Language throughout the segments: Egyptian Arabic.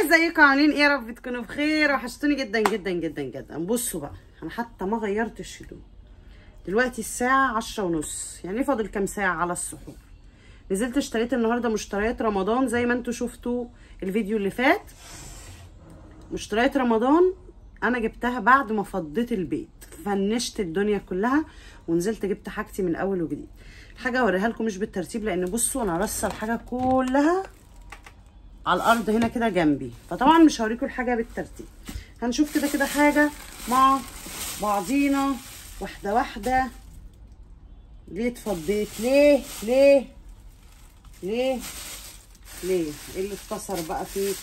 ازيكم عاملين ايه يا رب تكونوا بخير وحشتوني جدا جدا جدا جدا بصوا بقى انا حتى ما غيرتش هدوم دلوقتي الساعة عشرة ونص يعني فاضل كام ساعة على السحور نزلت اشتريت النهاردة مشتريات رمضان زي ما انتوا شفتوا الفيديو اللي فات مشتريات رمضان انا جبتها بعد ما فضيت البيت فنشت الدنيا كلها ونزلت جبت حاجتي من اول وجديد الحاجة اوريها لكم مش بالترتيب لان بصوا انا رصه الحاجة كلها على الارض هنا كده جنبي فطبعا مش هوريكم الحاجه بالترتيب هنشوف كده كده حاجه مع بعضينا واحده واحده ليه اتفضيت ليه ليه ليه ليه ايه اللي اتكسر بقى فيك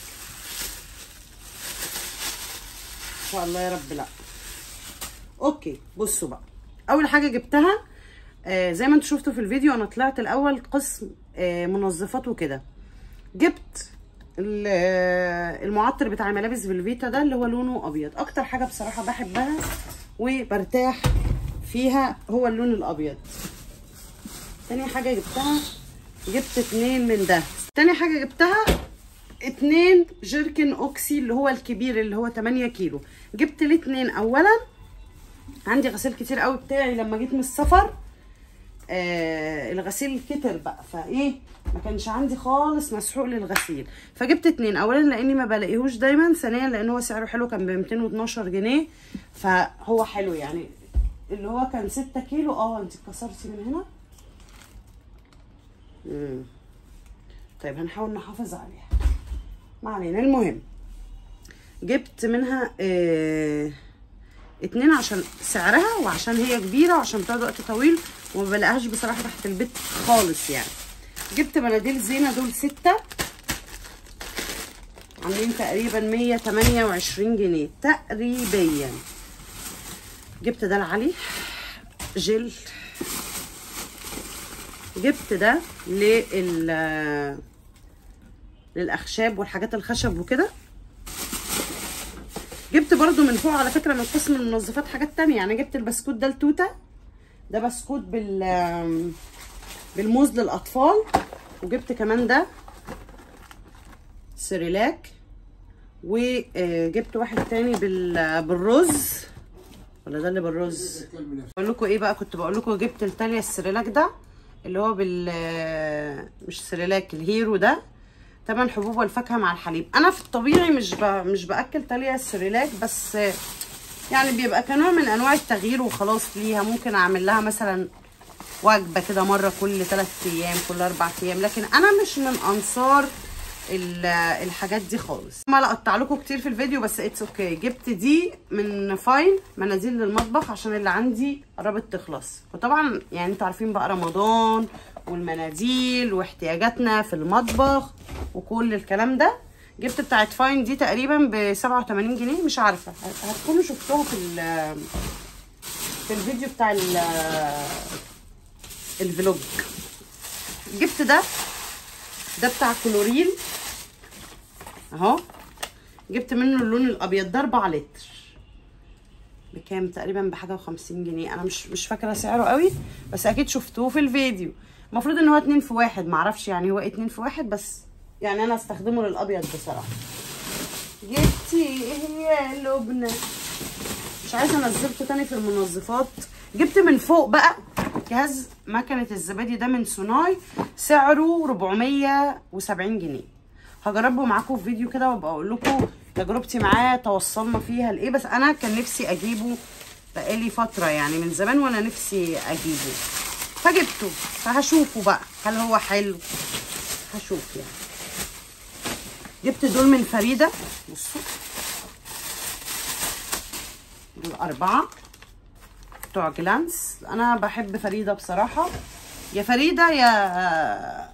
ان شاء الله يا رب لا اوكي بصوا بقى اول حاجه جبتها آه زي ما انتوا شفتوا في الفيديو انا طلعت الاول قسم آه منظفات وكده جبت المعطر بتاع الملابس فيلفيتا ده اللي هو لونه ابيض اكتر حاجه بصراحه بحبها وبرتاح فيها هو اللون الابيض تاني حاجه جبتها جبت اتنين من ده تاني حاجه جبتها اتنين جيركن اوكسي اللي هو الكبير اللي هو 8 كيلو جبت الاتنين اولا عندي غسيل كتير قوي بتاعي لما جيت من السفر آه الغسيل كتر بقى فايه ما كانش عندي خالص مسحوق للغسيل فجبت اتنين اولا لاني ما بلاقيهوش دايما ثانيا لان هو سعره حلو كان ب 212 جنيه فهو حلو يعني اللي هو كان 6 كيلو اه انت اتكسرتي من هنا مم. طيب هنحاول نحافظ عليها ما علينا المهم جبت منها اه اتنين عشان سعرها وعشان هي كبيره وعشان بتقعد وقت طويل وما بلاقيهاش بصراحه تحت البيت خالص يعني جبت مناديل زينه دول ستة عاملين تقريبا مية تمانية وعشرين جنيه تقريبا جبت ده لعلي جل جبت ده لل للاخشاب والحاجات الخشب وكده جبت برضو من فوق على فكره من قسم المنظفات حاجات تانية يعني جبت البسكوت ده لتوته ده بسكوت بال بالموز للاطفال وجبت كمان ده سريلاك وجبت واحد تاني بال بالرز ولا ده اللي بالرز بقول لكم ايه بقى كنت بقول لكم جبت التانية السريلاك ده اللي هو بال مش سريلاك الهيرو ده تمن حبوب والفاكهه مع الحليب انا في الطبيعي مش ب... مش باكل تالية السريلاك بس يعني بيبقى كنوع من انواع التغيير وخلاص ليها ممكن اعمل لها مثلا وجبه كده مره كل 3 ايام كل 4 ايام لكن انا مش من انصار الحاجات دي خالص ما اقطع لكم كتير في الفيديو بس اتس اوكي okay. جبت دي من فاين مناديل للمطبخ عشان اللي عندي قربت تخلص وطبعا يعني انتوا عارفين بقى رمضان والمناديل واحتياجاتنا في المطبخ وكل الكلام ده جبت بتاعت فاين دي تقريبا ب 87 جنيه مش عارفه هتكونوا شفتوها في في الفيديو بتاع الفلوج جبت ده ده بتاع كلوريل اهو جبت منه اللون الابيض ده 4 لتر بكام تقريبا بحاجه و50 جنيه انا مش مش فاكره سعره قوي بس اكيد شفتوه في الفيديو المفروض ان هو اتنين في واحد معرفش يعني هو اتنين في واحد بس يعني انا استخدمه للابيض بصراحه جبتي ايه يا لبنى مش عايزه انزلته تاني في المنظفات جبت من فوق بقى جهاز مكنه الزبادي ده من سوناي سعره 470 جنيه هجربه معاكم في فيديو كده وابقى اقول لكم تجربتي معاه توصلنا فيها لايه بس انا كان نفسي اجيبه بقالي فتره يعني من زمان وانا نفسي اجيبه فجبته فهشوفه بقى هل هو حلو هشوف يعني جبت دول من فريده بصوا دول اربعه بتوع جلانس انا بحب فريده بصراحه يا فريده يا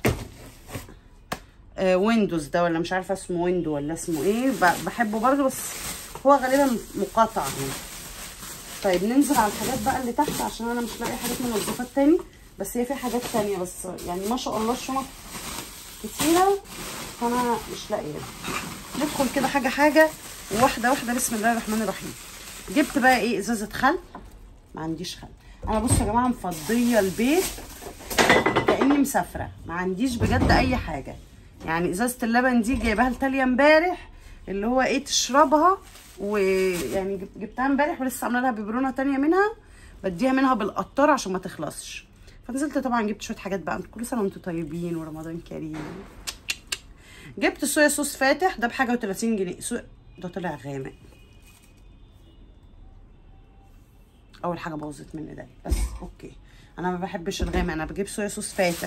ويندوز ده ولا مش عارفه اسمه ويندو ولا اسمه ايه بحبه برضو بس هو غالبا مقاطع يعني طيب ننزل على الحاجات بقى اللي تحت عشان انا مش لاقي حاجات منظفات تاني بس هي في حاجات تانية بس يعني ما شاء الله الشنط كتيره فانا مش لاقيه ندخل كده حاجه حاجه وواحده واحده بسم الله الرحمن الرحيم جبت بقى ايه ازازه خل ما عنديش خل انا بصوا يا جماعه مفضيه البيت كاني مسافره ما عنديش بجد اي حاجه يعني ازازه اللبن دي جايباها لتاليا امبارح اللي هو ايه تشربها ويعني جب- جبتها امبارح ولسه عامله لها ببرونه تانية منها بديها منها بالقطاره عشان ما تخلصش فنزلت طبعا جبت شويه حاجات بقى كل سنه وانتم طيبين ورمضان كريم جبت صويا صوص فاتح ده بحاجه و30 جنيه سو... ده طلع غامق اول حاجه باظت مني ده بس اوكي انا ما بحبش الغامق انا بجيب صويا صوص فاتح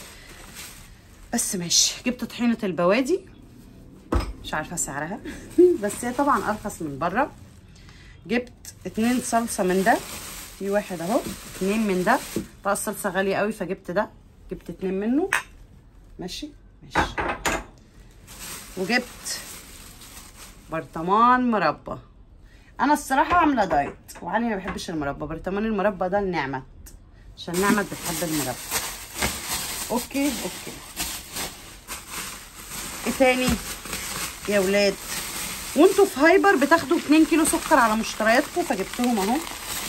بس ماشي جبت طحينه البوادي مش عارفه سعرها بس هي طبعا ارخص من بره جبت اتنين صلصه من ده في واحد اهو اتنين من ده بقى الصلصه غاليه قوي فجبت ده جبت اتنين منه ماشي ماشي وجبت برطمان مربى انا الصراحه عامله دايت وعلي ما بيحبش المربى برطمان المربى ده لنعمت عشان نعمت بتحب المربى اوكي اوكي ايه تاني يا ولاد وانتوا في هايبر بتاخدوا 2 كيلو سكر على مشترياتكم فجبتهم اهو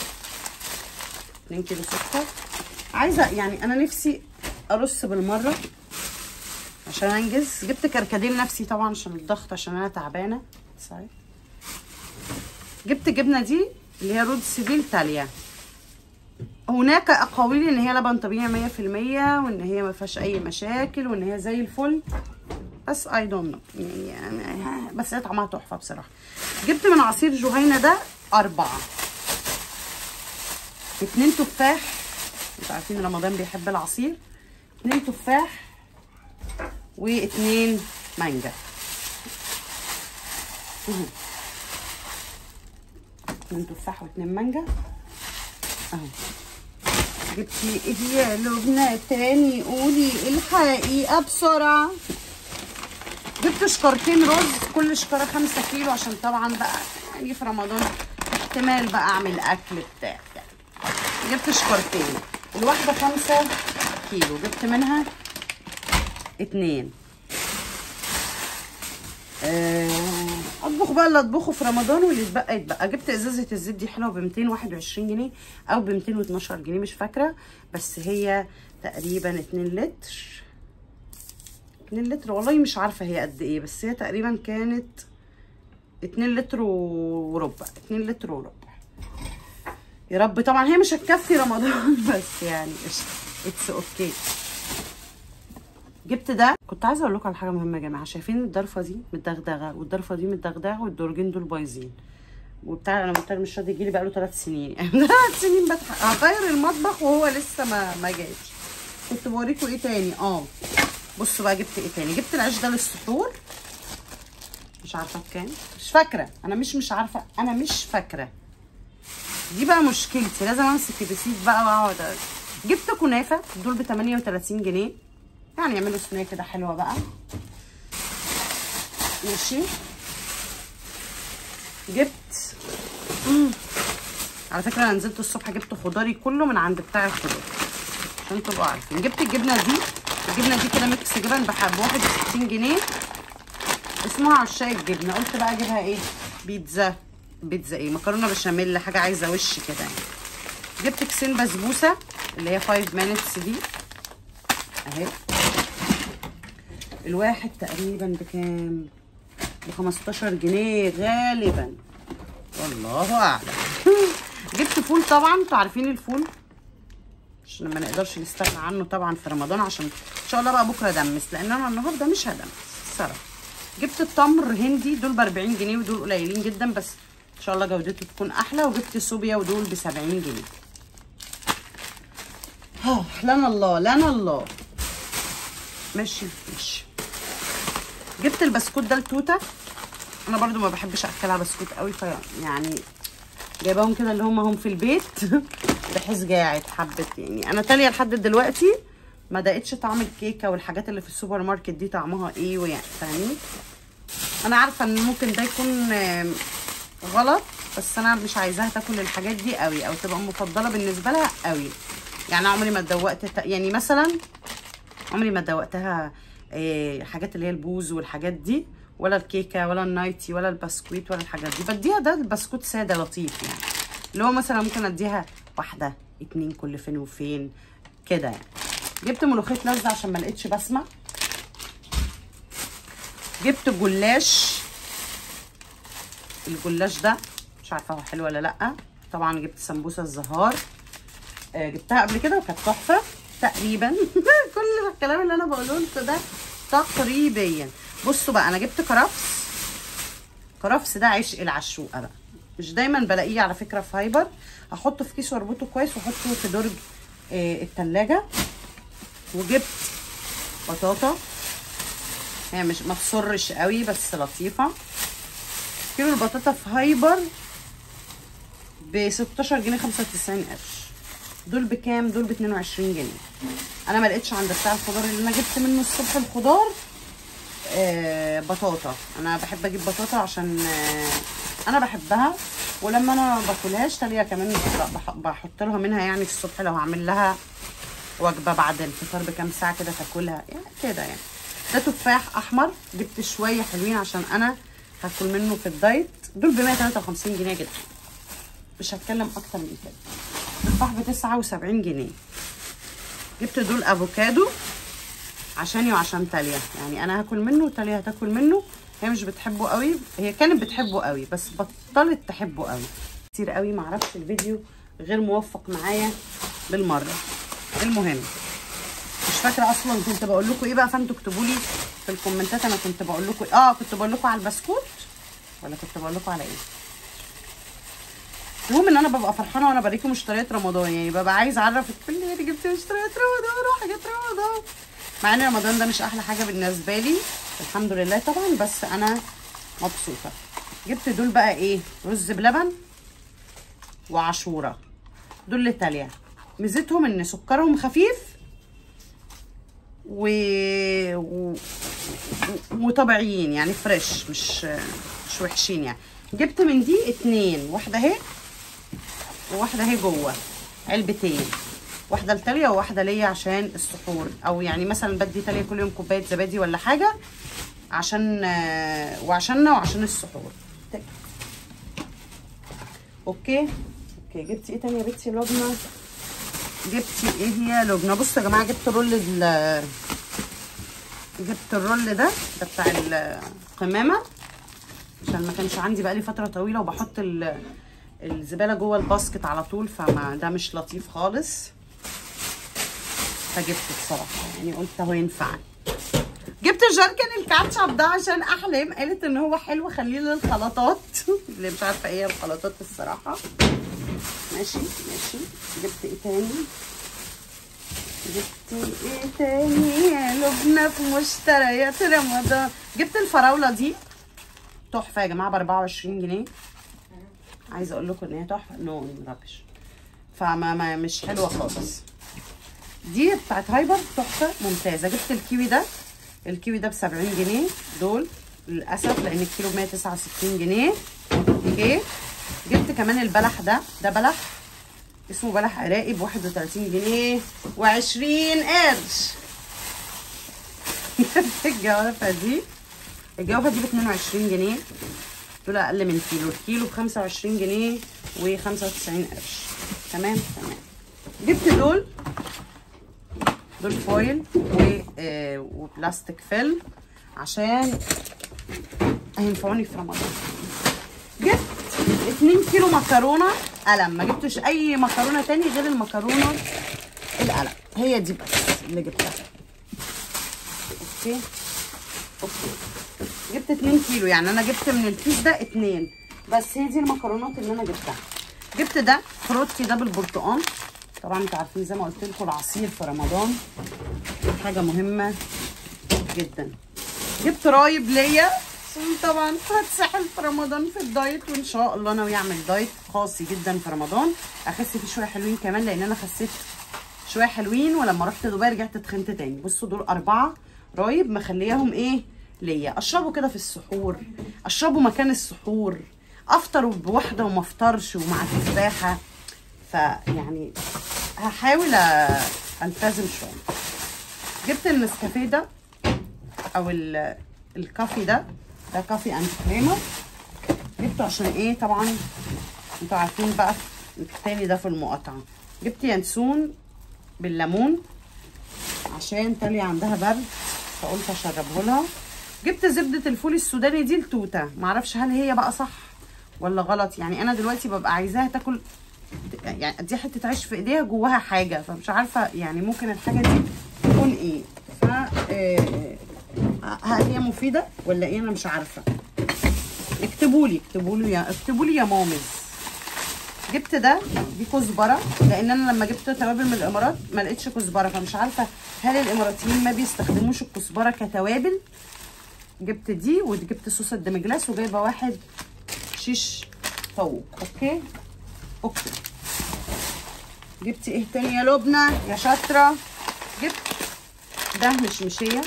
2 كيلو سكر عايزه يعني انا نفسي ارص بالمره عشان انجز جبت كركديه نفسي طبعا عشان الضغط عشان انا تعبانه سوري جبت جبنه دي اللي هي رود سيفيل تاليا هناك اقاويل ان هي لبن طبيعي 100% وان هي ما فيهاش اي مشاكل وان هي زي الفل بس اي دونت نو يعني بس هي طعمها تحفه بصراحه جبت من عصير جهينه ده اربعه اتنين تفاح انتوا عارفين رمضان بيحب العصير اتنين تفاح واتنين مانجا اهو. اتنين تفاح واتنين مانجا اهو جبتي ايه يا لبنى تاني قولي الحقيقه بسرعه جبت شكارتين رز كل شكاره خمسة كيلو عشان طبعا بقى يعني في رمضان احتمال بقى اعمل اكل بتاع بتاع. جبت شكارتين الواحده خمسة كيلو جبت منها اتنين آه، اطبخ بقى اللي اطبخه في رمضان واللي يتبقى يتبقى جبت ازازه الزيت دي حلوه ب 221 جنيه او ب 212 جنيه مش فاكره بس هي تقريبا 2 لتر 2 لتر والله مش عارفه هي قد ايه بس هي تقريبا كانت 2 لتر وربع 2 لتر وربع يا رب طبعا هي مش هتكفي رمضان بس يعني اتس اوكي جبت ده كنت عايزه اقول لكم على حاجه مهمه يا جماعه شايفين الضرفه دي متدغدغه والضرفه دي متدغدغه والدرجين دول بايظين وبتاع انا قلت مش راضي يجيلي بقاله ثلاث سنين ثلاث سنين بضحك هغير المطبخ وهو لسه ما ما جاش كنت بوريكم ايه تاني اه بصوا بقى جبت ايه تاني جبت العيش ده للسحور مش عارفه بكام مش فاكره انا مش مش عارفه انا مش فاكره دي بقى مشكلتي لازم امسك الريسيت بقى واقعد أ- جبت كنافه دول ب 38 جنيه يعني يعملوا صينيه كده حلوه بقى ماشي جبت مم. على فكره انا نزلت الصبح جبت خضاري كله من عند بتاع الخضار عشان تبقوا عارفين جبت الجبنه دي الجبنه دي كده ميكس جبن بحب 61 جنيه اسمها عشاق الجبنه قلت بقى اجيبها ايه بيتزا بيتزا ايه مكرونه بشاميل حاجه عايزه وش كده يعني جبت كيسين بسبوسه اللي هي 5 مينتس دي اهي الواحد تقريبا بكام ب 15 جنيه غالبا والله اعلم جبت فول طبعا انتوا عارفين الفول عشان ما نقدرش نستغنى عنه طبعا في رمضان عشان ان شاء الله بقى بكره دمس لان انا النهارده مش هدمس الصراحه جبت التمر هندي دول ب 40 جنيه ودول قليلين جدا بس ان شاء الله جودته تكون احلى وجبت صوبيا ودول ب 70 جنيه اه لنا الله لنا الله ماشي ماشي جبت البسكوت ده لتوته انا برضو ما بحبش اكلها بسكوت قوي في يعني جايباهم كده اللي هم هم في البيت بحيث جاعت حبت يعني انا تاليه لحد دلوقتي ما دقتش طعم الكيكه والحاجات اللي في السوبر ماركت دي طعمها ايه ويعني فاهمين انا عارفه ان ممكن ده يكون آم، غلط بس انا مش عايزاها تاكل الحاجات دي قوي او تبقى مفضله بالنسبه لها قوي يعني عمري ما اتدوقت ت- يعني مثلا عمري ما دوقتها إيه حاجات اللي هي البوز والحاجات دي ولا الكيكه ولا النايتي ولا البسكويت ولا الحاجات دي بديها ده البسكوت ساده لطيف يعني اللي هو مثلا ممكن اديها واحده اتنين كل فين وفين كده يعني جبت ملوخيه لزه عشان ما لقيتش بسمه جبت جلاش الجلاش ده مش عارفه هو حلو ولا لا طبعا جبت سمبوسه الزهار آه جبتها قبل كده وكانت تحفه تقريبا كل الكلام اللي انا بقوله لكم ده تقريبا بصوا بقى انا جبت كرفس كرفس ده عشق العشوقه بقى مش دايما بلاقيه على فكره في هايبر هحطه في كيس واربطه كويس واحطه في درج آه التلاجة وجبت بطاطا هي مش ما تصرش قوي بس لطيفه كيلو البطاطا في هايبر ب 16 جنيه 95 قرش دول بكام دول ب 22 جنيه انا ما لقيتش عند بتاع الخضار اللي انا جبت منه الصبح الخضار آه بطاطا انا بحب اجيب بطاطا عشان آه انا بحبها ولما انا باكلهاش تاليه كمان بح- بحط لها منها يعني الصبح لو هعمل لها وجبه بعد الفطار بكام ساعه كده تاكلها يعني كده يعني ده تفاح احمر جبت شويه حلوين عشان انا هاكل منه في الدايت دول ب 153 جنيه جدا مش هتكلم اكتر من كده تفاح ب 79 جنيه جبت دول افوكادو عشاني وعشان تاليا يعني انا هاكل منه وتاليا هتاكل منه هي مش بتحبه قوي هي كانت بتحبه قوي بس بطلت تحبه قوي كتير قوي معرفش الفيديو غير موفق معايا بالمره المهم مش فاكره اصلا كنت بقول لكم ايه بقى فانتوا اكتبوا لي في الكومنتات انا كنت بقول لكم اه كنت بقول لكم على البسكوت ولا كنت بقول لكم على ايه المهم ان انا ببقى فرحانه وانا بريكم مشتريات رمضان يعني ببقى عايزه اعرف كل اللي جبت مشتريات رمضان وحاجات رمضان مع ان رمضان ده مش احلى حاجه بالنسبه لي الحمد لله طبعا بس انا مبسوطه جبت دول بقى ايه رز بلبن وعاشوره دول لتاليا ميزتهم ان سكرهم خفيف و... و... وطبيعيين يعني فريش مش مش وحشين يعني جبت من دي اتنين واحده اهي وواحده اهي جوه علبتين واحده لتاليا وواحده ليا عشان السحور او يعني مثلا بدي تاليا كل يوم كوبايه زبادي ولا حاجه عشان آه، وعشاننا وعشان السحور تك. اوكي اوكي جبتي ايه تاني يا بنتي لبنه جبتي ايه هي لبنه بصوا يا جماعه جبت رول ال جبت الرول ده ده بتاع القمامه عشان ما كانش عندي بقالي فتره طويله وبحط ال- الزباله جوه الباسكت على طول فما ده مش لطيف خالص فجبته بصراحه يعني قلت اهو ينفعني جبت جركن الكاتشب ده عشان احلام قالت ان هو حلو خليه للخلطات اللي مش عارفه ايه الخلطات الصراحه ماشي ماشي جبت ايه تاني جبت ايه تاني يا لبنى في مشتريات رمضان جبت الفراوله دي تحفه يا جماعه ب 24 جنيه عايزه اقول لكم ان هي تحفه نو رابش فما ما مش حلوه خالص دي بتاعت هايبر تحفه ممتازه جبت الكيوي ده الكيوي ده ب 70 جنيه دول للاسف لان الكيلو ب 169 جنيه اوكي جبت كمان البلح ده ده بلح اسمه بلح عراقي ب 31 جنيه و20 قرش الجوافه دي الجوافه دي ب 22 جنيه دول اقل من كيلو الكيلو ب 25 جنيه و95 قرش تمام تمام جبت دول دول فويل و آه وبلاستيك فيلم عشان هينفعوني في رمضان جبت 2 كيلو مكرونه قلم ما جبتش اي مكرونه تاني غير المكرونه القلم هي دي بس اللي جبتها اوكي اوكي جبت 2 كيلو يعني انا جبت من الكيس ده 2 بس هي دي المكرونات اللي انا جبتها جبت ده فروتي ده بالبرتقال طبعا انتوا عارفين زي ما قلت لكم العصير في رمضان حاجه مهمه جدا جبت رايب ليا عشان طبعا هتسحل في رمضان في الدايت وان شاء الله ناوي اعمل دايت قاسي جدا في رمضان اخس فيه شويه حلوين كمان لان انا خسيت شويه حلوين ولما رحت دبي رجعت اتخنت تاني بصوا دول اربعه رايب مخلياهم ايه ليا اشربه كده في السحور اشربه مكان السحور افطر بواحده وما افطرش ومع تفاحه فيعني هحاول أ- التزم شويه جبت النسكافيه ده او ال- الكافي ده ده كافي اند كريمر جبته عشان ايه طبعا انتوا عارفين بقى التاني ده في المقاطعه جبت ينسون بالليمون عشان تالي عندها برد فقلت اشربه لها جبت زبده الفول السوداني دي لتوته معرفش هل هي بقى صح ولا غلط يعني انا دلوقتي ببقى عايزاها تاكل يعني دي حته عيش في ايديها جواها حاجه فمش عارفه يعني ممكن الحاجه دي تكون ايه ف آه، هل هي مفيده ولا ايه انا مش عارفه اكتبوا لي اكتبوا لي يا اكتبوا لي يا مامز جبت ده دي كزبره لان انا لما جبت توابل من الامارات ما لقيتش كزبره فمش عارفه هل الاماراتيين ما بيستخدموش الكزبره كتوابل جبت دي وجبت صوص الدمجلاس وجايبه واحد شيش طاووق اوكي اوكي جبت ايه تاني يا لبنى يا شاطره جبت ده مشمشيه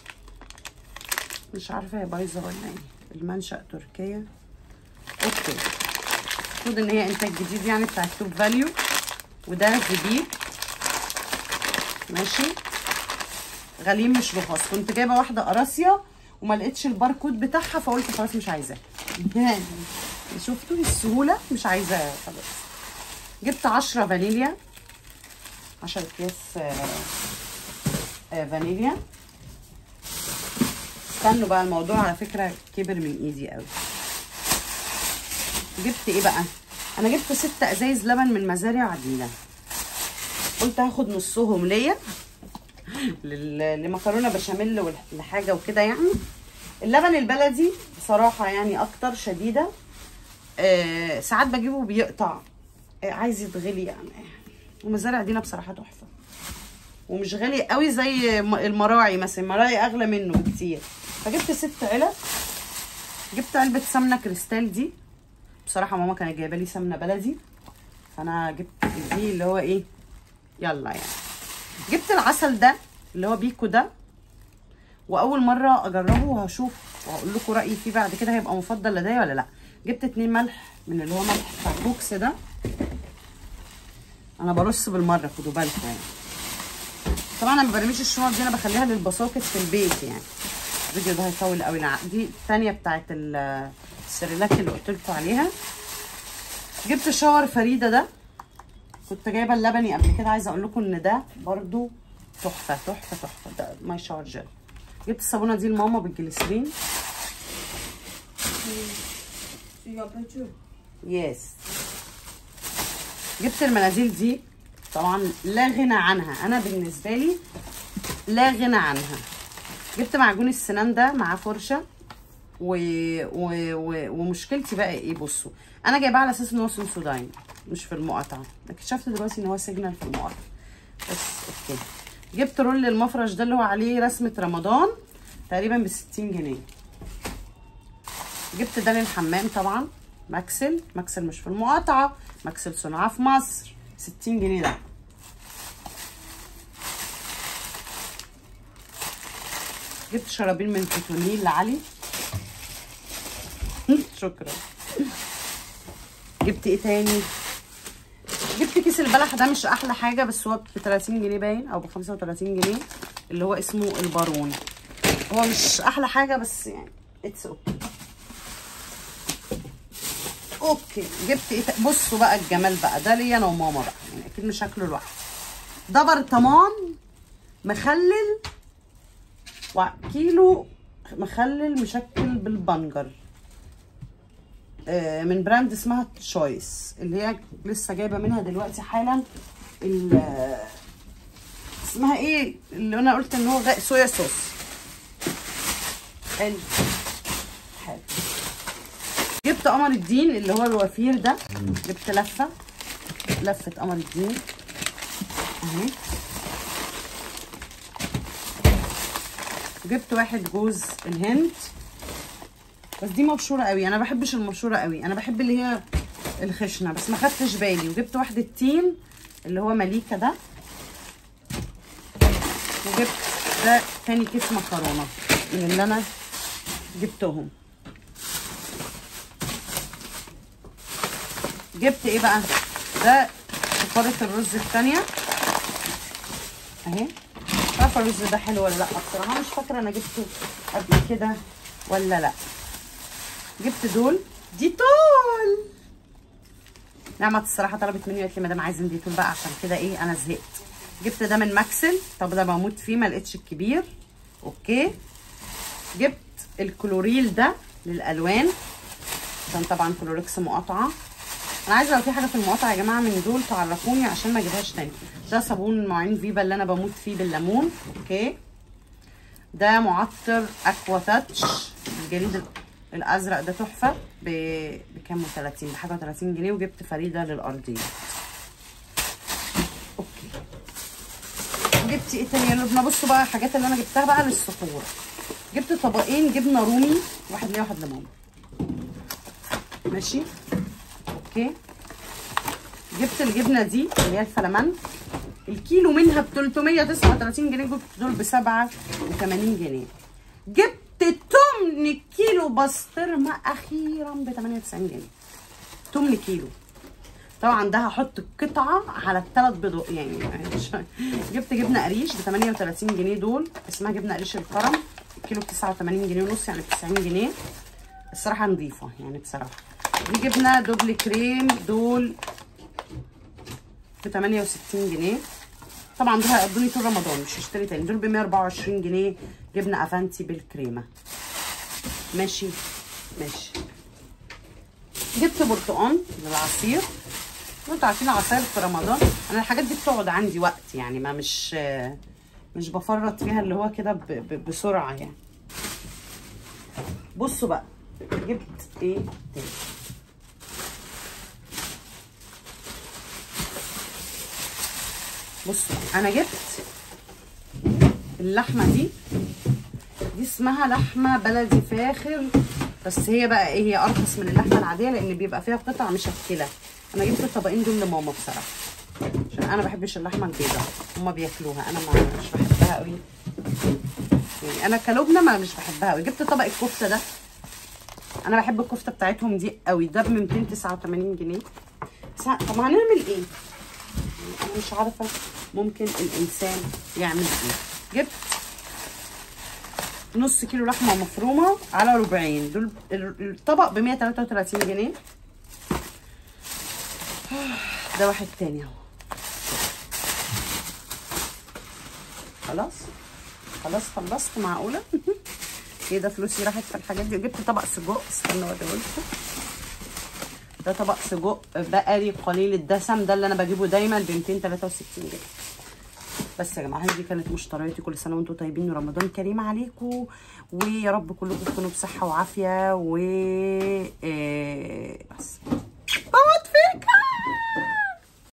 مش عارفه هي بايظه ولا ايه المنشأ تركيا اوكي المفروض ان هي انتاج جديد يعني بتاع توب فاليو وده زبيب ماشي غليم مش رخاص كنت جايبه واحده قراصيه وما لقيتش الباركود بتاعها فقلت خلاص مش عايزاها يعني شفتوا السهوله مش عايزاها خلاص جبت 10 فانيليا 10 اكياس آه، آه، فانيليا استنوا بقى الموضوع على فكره كبر من ايدي قوي جبت ايه بقى انا جبت ست ازايز لبن من مزارع عديله قلت هاخد نصهم ليا لل- لمكرونه بشاميل ولحاجه وكده يعني اللبن البلدي بصراحه يعني اكتر شديده آه ساعات بجيبه بيقطع آه عايز يتغلي يعني ومزارع دينا بصراحه تحفه ومش غالي قوي زي م- المراعي مثلا المراعي اغلى منه بكتير فجبت ست علب جبت علبه سمنه كريستال دي بصراحه ماما كانت جايبه لي سمنه بلدي فانا جبت دي اللي هو ايه يلا يعني جبت العسل ده اللي هو بيكو ده واول مره اجربه وهشوف واقول لكم رايي فيه بعد كده هيبقى مفضل لدي ولا لا جبت اتنين ملح من اللي هو ملح بتاع البوكس ده انا برص بالمره خدوا بالكم يعني طبعا انا ما برميش الشنط دي انا بخليها للبساطة في البيت يعني الفيديو ده هيطول قوي لا دي الثانيه بتاعت ال- السريلاك اللي قلت لكم عليها جبت شاور فريده ده كنت جايبه اللبني قبل كده عايزه اقول لكم ان ده برضو تحفه تحفه تحفه ده ماي شاور جel جبت الصابونه دي لماما بالجليسرين يس جبت المناديل دي طبعا لا غنى عنها انا بالنسبه لي لا غنى عنها جبت معجون السنان ده معاه فرشه و... و... و... ومشكلتي بقى ايه بصوا انا جايباه على اساس ان هو سنسوداين مش في المقاطعه اكتشفت دلوقتي ان هو سيجنال في المقاطعه بس اوكي جبت رول المفرش ده اللي هو عليه رسمه رمضان تقريبا ب 60 جنيه جبت ده للحمام طبعا ماكسل ماكسل مش في المقاطعه ماكسل صناعه في مصر 60 جنيه ده جبت شرابين من كوتونيل لعلي شكرا جبت ايه تاني جبت كيس البلح ده مش احلى حاجه بس هو ب 30 جنيه باين او ب 35 جنيه اللي هو اسمه البارون هو مش احلى حاجه بس يعني اتس اوكي اوكي جبت ايه تا- بصوا بقى الجمال بقى ده ليا انا وماما بقى يعني اكيد مش هاكله لوحدي ده برطمان مخلل وكيلو مخلل مشكل بالبنجر آه، من براند اسمها تشويس اللي هي لسه جايبه منها دلوقتي حالا ال- آه، اسمها ايه اللي انا قلت ان هو غ- صويا صوص حلو حلو جبت قمر الدين اللي هو الوفير ده جبت لفه لفه قمر الدين اهي جبت واحد جوز الهند بس دي مبشوره قوي انا ما بحبش المبشوره قوي انا بحب اللي هي الخشنه بس ما خدتش بالي وجبت واحد التين اللي هو مليكه ده وجبت ده تاني كيس مكرونه من اللي انا جبتهم جبت ايه بقى ده فقاره الرز الثانيه اهي مش عارفه الرز ده حلو ولا لا بصراحه مش فاكره انا جبته قبل كده ولا لا جبت دول ديتول نعمة الصراحة طلبت مني قالت لي مدام عايزين ديتول بقى عشان كده ايه انا زهقت جبت ده من ماكسل طب ده بموت فيه ما لقيتش الكبير اوكي جبت الكلوريل ده للالوان عشان طبعا كلوركس مقاطعه انا عايزه لو في حاجه في المقاطعه يا جماعه من دول تعرفوني عشان ما اجيبهاش تاني ده صابون مواعين فيبا اللي انا بموت فيه بالليمون اوكي ده معطر اكوا تاتش الجليد ال- الازرق ده تحفه ب- بكام و30 بحاجه 30 جنيه وجبت فريده للارضيه اوكي جبت ايه تاني يا لبنى بصوا بقى الحاجات اللي انا جبتها بقى للسحور جبت طبقين جبنه رومي واحد ليا واحد لماما ماشي اوكي جبت الجبنه دي اللي هي الفلامنك الكيلو منها ب 339 جنيه جبت دول ب 87 جنيه جبت تمن كيلو بسطرمه اخيرا ب 98 جنيه تمن كيلو طبعا ده هحط القطعه على الثلاث بيضات يعني مش- جبت جبنه قريش ب 38 جنيه دول اسمها جبنه قريش الكرم الكيلو ب 89 جنيه ونص يعني ب 90 جنيه الصراحه نظيفه يعني بصراحه دي جبنه دوبل كريم دول ب 68 جنيه طبعا دول هيقضوني طول رمضان مش هشتري تاني دول ب 124 جنيه جبنه افانتي بالكريمه ماشي ماشي جبت برتقان للعصير وانتوا عارفين العصاير في رمضان انا الحاجات دي بتقعد عندي وقت يعني ما مش مش بفرط فيها اللي هو كده ب- ب- بسرعه يعني بصوا بقى جبت ايه تاني بصوا انا جبت اللحمه دي دي اسمها لحمه بلدي فاخر بس هي بقى ايه هي ارخص من اللحمه العاديه لان بيبقى فيها قطع مشكله انا جبت الطبقين دول لماما بصراحه عشان انا ما بحبش اللحمه البيضاء هما بياكلوها انا ما مش بحبها قوي يعني انا كلبنه ما مش بحبها قوي جبت طبق الكفته ده انا بحب الكفته بتاعتهم دي قوي ده ب 289 جنيه بس ه- طب هنعمل ايه انا مش عارفه ممكن الانسان يعمل ايه جبت نص كيلو لحمه مفرومه على ربعين دول ال- الطبق ب 133 جنيه ده واحد تاني اهو خلاص خلاص خلصت معقوله ايه ده فلوسي راحت في الحاجات دي جبت طبق سجق استنى اوريهولكم ده طبق سجق بقري قليل الدسم ده اللي انا بجيبه دايما ب 263 جنيه بس يا جماعه هي دي كانت مشترياتي كل سنه وانتم طيبين ورمضان كريم عليكم ويا رب كلكم تكونوا بصحه وعافيه و آه، بس